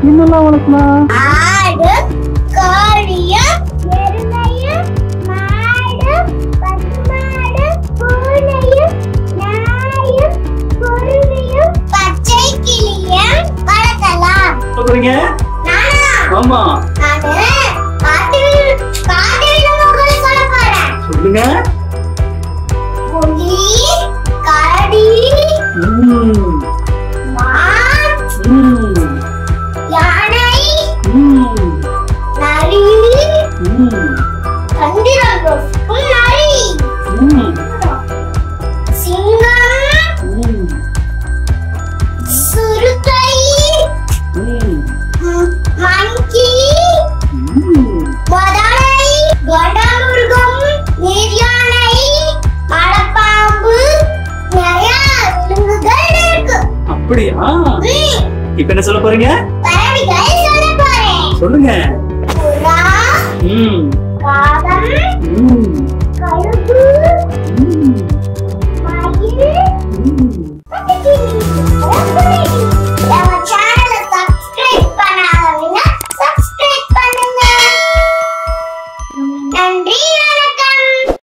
என்னெல்லாம் வளர்க்கலாம் ஆடு கோழியும் எருமையும் மாடும் பசுமாடும் பூனையும் நாயும் குருவியும் பச்சை கிளியும் வளர்க்கலாம் சொல்றீங்க நானா ஆமா நானு காட்டு காட்டு விலங்குகளை சொல்ல போறேன் சொல்லுங்க புலி கரடி ம், மான் ம், யானை ம், நரி ம், கண்டிரகம் நரி ம், சிங்கம் ம், சுருக்கை ம், மங்கி ம். முதலை கடமுருகம் நீர்யானை மலைப்பாம்பு நிறைய விலங்குகள் இருக்கு அப்படியா ம், இப்ப என்ன சொல்ல போறீங்க பறவைகளை சொல்ல போறேன் சொல்லுங்க புறா ம், காகம் ம், கழுகு